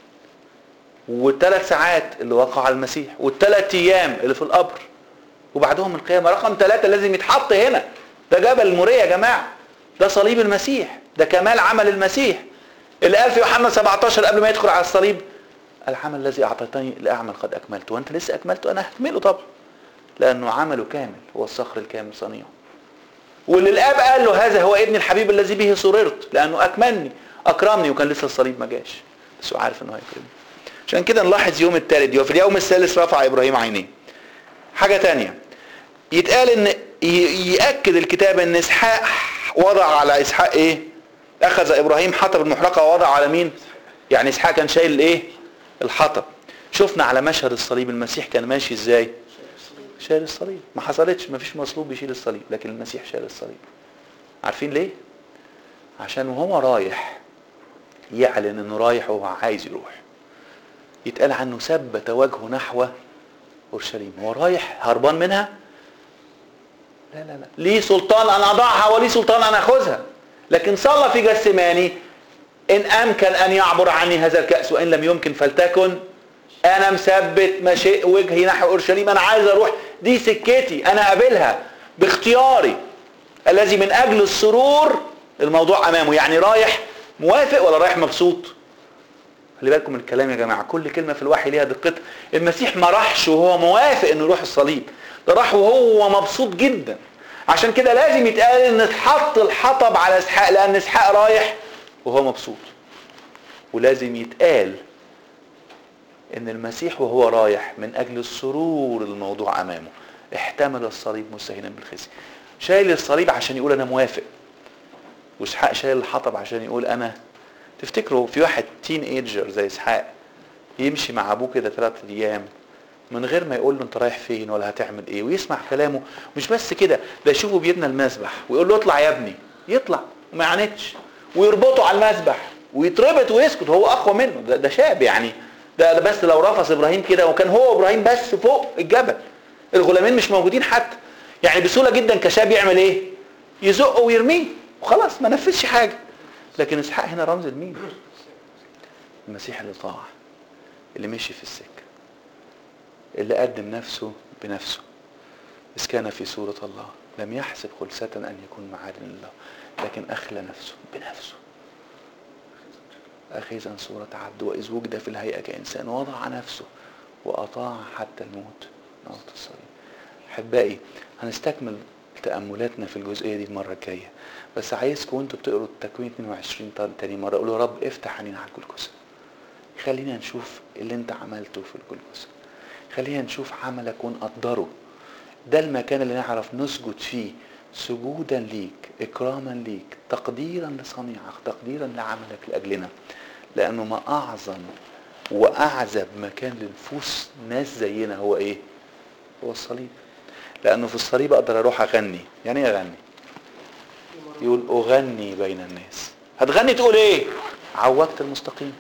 والثلاث ساعات اللي وقع على المسيح والثلاث ايام اللي في القبر وبعدهم القيامه رقم ثلاثة لازم يتحط هنا ده جبل الموريه يا جماعه ده صليب المسيح ده كمال عمل المسيح اللي قال في يوحنا 17 قبل ما يدخل على الصليب العمل الذي اعطيتني لاعمل قد اكملته وانت لسه اكملته انا هكمله طبعا لانه عمله كامل هو الصخر الكامل صنيعه واللي الاب قال له هذا هو ابن الحبيب الذي به سررت لانه اكملني اكرمني وكان لسه الصليب ما جاش بس هو عارف انه هيكرمني عشان كده نلاحظ يوم الثالث وفي اليوم الثالث رفع ابراهيم عينيه حاجه تانية يتقال ان ي- ياكد الكتاب ان اسحاق وضع على اسحاق ايه اخذ ابراهيم حطب المحرقه ووضع على مين يعني اسحاق كان شايل ايه الحطب شفنا على مشهد الصليب المسيح كان ماشي ازاي شايل الصليب ما حصلتش ما فيش مصلوب بيشيل الصليب لكن المسيح شايل الصليب عارفين ليه عشان وهو رايح يعلن انه رايح وهو عايز يروح يتقال عنه ثبت وجهه نحو اورشليم هو رايح هربان منها لا لا لا لي سلطان ان اضعها ولي سلطان ان اخذها لكن صلى في جسماني ان امكن ان يعبر عني هذا الكاس وان لم يمكن فلتكن انا مثبت مشي وجهي نحو اورشليم انا عايز اروح دي سكتي انا قابلها باختياري الذي من اجل السرور الموضوع امامه يعني رايح موافق ولا رايح مبسوط خلي بالكم من الكلام يا جماعه كل كلمه في الوحي ليها دقتها المسيح ما راحش وهو موافق انه يروح الصليب ده راح وهو مبسوط جدا عشان كده لازم يتقال ان اتحط الحطب على اسحاق لان اسحاق رايح وهو مبسوط ولازم يتقال ان المسيح وهو رايح من اجل السرور الموضوع امامه احتمل الصليب مستهينا بالخزي شايل الصليب عشان يقول انا موافق واسحاق شايل الحطب عشان يقول انا تفتكروا في واحد تين ايجر زي اسحاق يمشي مع ابوه كده ثلاث ايام من غير ما يقول له انت رايح فين ولا هتعمل ايه ويسمع كلامه مش بس كده ده يشوفه بيبنى المسبح ويقول له اطلع يا ابني يطلع وما يعاندش ويربطه على المسبح ويتربط ويسكت هو اقوى منه ده, ده شاب يعني ده ده بس لو رفض ابراهيم كده وكان هو ابراهيم بس فوق الجبل الغلامين مش موجودين حتى يعني بسهوله جدا كشاب يعمل ايه يزقه ويرميه وخلاص ما نفذش حاجه لكن اسحاق هنا رمز لمين المسيح اللي طاع اللي مشي في السكه اللي قدم نفسه بنفسه إذ كان في صورة الله لم يحسب خلسة أن يكون معادن الله لكن أخلى نفسه بنفسه أخذا صورة عبد وإذ وجد في الهيئة كإنسان وضع نفسه وأطاع حتى الموت موت الصليب أحبائي هنستكمل تأملاتنا في الجزئية دي المرة الجاية بس عايزكم وانتوا بتقروا التكوين 22 تاني مرة قولوا يا رب افتح عينينا على الجلجسة خلينا نشوف اللي انت عملته في الجلجسة خلينا نشوف عملك ونقدره ده المكان اللي نعرف نسجد فيه سجودا ليك اكراما ليك تقديرا لصنيعك تقديرا لعملك لاجلنا لانه ما اعظم واعذب مكان لنفوس ناس زينا هو ايه هو الصليب لانه في الصليب اقدر اروح اغني يعني ايه اغني يقول اغني بين الناس هتغني تقول ايه عوجت المستقيم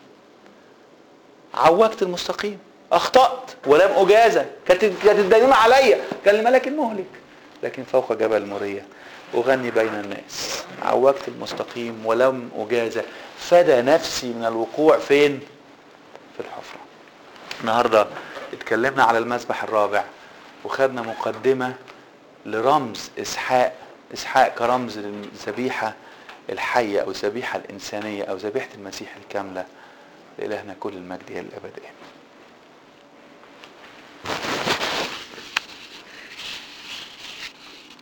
عوجت المستقيم اخطات ولم اجازى كانت كانت الدينونه عليا كان الملك المهلك لكن فوق جبل موريا اغني بين الناس عوجت المستقيم ولم اجازى فدى نفسي من الوقوع فين في الحفره النهارده اتكلمنا على المذبح الرابع وخدنا مقدمه لرمز اسحاق اسحاق كرمز للذبيحه الحيه او الذبيحه الانسانيه او ذبيحه المسيح الكامله لالهنا كل المجد الى الابد امين